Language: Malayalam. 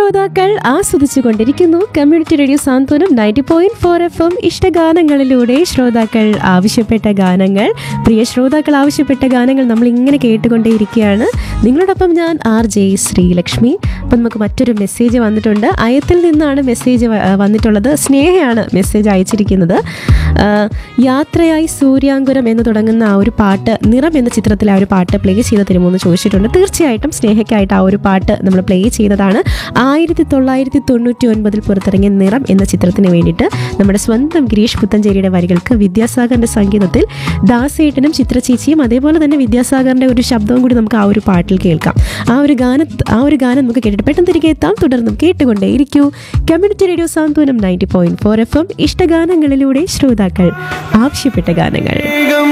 ശ്രോതാക്കൾ ആസ്വദിച്ചു കൊണ്ടിരിക്കുന്നു community radio Santhwanam ninety point four F M ഇഷ്ടഗാനങ്ങളിലൂടെ ശ്രോതാക്കൾ ആവശ്യപ്പെട്ട ഗാനങ്ങൾ പ്രിയ ശ്രോതാക്കൾ ആവശ്യപ്പെട്ട ഗാനങ്ങൾ നമ്മൾ ഇങ്ങനെ കേട്ടുകൊണ്ടേയിരിക്കുകയാണ് നിങ്ങളോടൊപ്പം ഞാൻ ആർ ജെ ശ്രീലക്ഷ്മി അപ്പം നമുക്ക് മറ്റൊരു മെസ്സേജ് വന്നിട്ടുണ്ട് അയത്തിൽ നിന്നാണ് മെസ്സേജ് വ- ആ, വന്നിട്ടുള്ളത് സ്നേഹയാണ് മെസ്സേജ് അയച്ചിരിക്കുന്നത് ആ, യാത്രയായി സൂര്യാങ്കുരം എന്ന് തുടങ്ങുന്ന ആ ഒരു പാട്ട് നിറം എന്ന ചിത്രത്തിലെ ആ ഒരു പാട്ട് പ്ലേ ചെയ്ത് തരുമോ എന്ന് ചോദിച്ചിട്ടുണ്ട് തീർച്ചയായിട്ടും സ്നേഹയ്ക്കായിട്ട് ആ ഒരു പാട്ട് നമ്മൾ പ്ലേ ചെയ്യുന്നതാണ് ആയിരത്തി തൊള്ളായിരത്തി തൊണ്ണൂറ്റി ഒൻപതിൽ പുറത്തിറങ്ങിയ നിറം എന്ന ചിത്രത്തിന് വേണ്ടിയിട്ട് നമ്മുടെ സ്വന്തം ഗിരീഷ് പുത്തഞ്ചേരിയുടെ വരികൾക്ക് വിദ്യാസാഗറിന്റെ സംഗീതത്തിൽ ദാസേട്ടനും ചിത്രചേച്ചിയും അതേപോലെ തന്നെ വിദ്യാസാഗറിന്റെ ഒരു ശബ്ദവും കൂടി നമുക്ക് ആ ഒരു പാട്ടിൽ കേൾക്കാം ആ ഒരു ഗാന ആ ഒരു ഗാനം നമുക്ക് കേട്ടിട്ട് പെട്ടെന്ന് തിരികെ എത്താം തുടർന്നും കേട്ടുകൊണ്ടേയിരിക്കൂ community radio Santhwanam ninety point four F M ഇഷ്ടഗാനങ്ങളിലൂടെ ശ്രോതാക്കൾ ആവശ്യപ്പെട്ട ഗാനങ്ങൾ